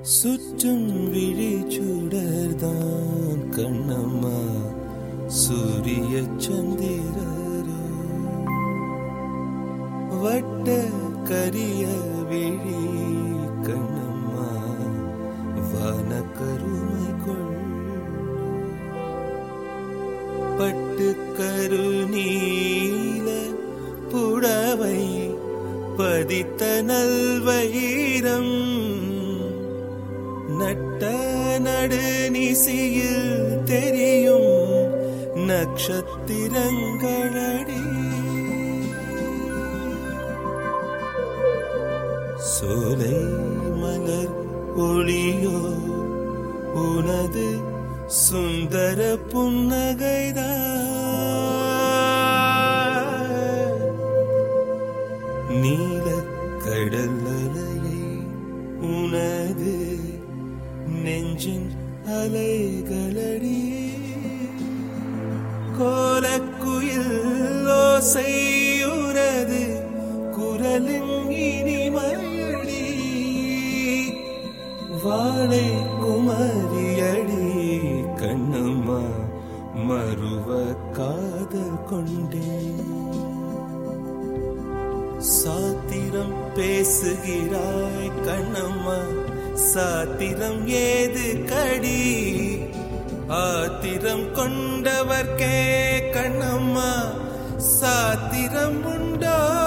சுற்றும் விழி சுடர்தான் கண்ணம்மா சூரிய சந்திரரோ வட்ட கரிய விழி கண்ணம்மா வான கருமை கொள் பட்டு கருநீல புடவை பதித்த நல்வயிரம் நட்ட நடுநிசியில் தெரியும் நட்சத்திரங்களடி சோலை மலர் ஒளியோ உனது சுந்தர புன்னகைதான் நீல கடல் அலையை உனது நெஞ்சின் அலைகளடி கோலக்குயில் ஓசையுறது குரலின் இனிமையடி வாழை குமரியடி கண்ணம்மா மறுவ காதல் கொண்டேன் சாத்திரம் பேசுகிறாய் கண்ணம்மா சாத்திரம் ஏது கடி ஆத்திரம் கொண்டவர்க்கே கண்ணம்மா சாத்திரம் உண்டோ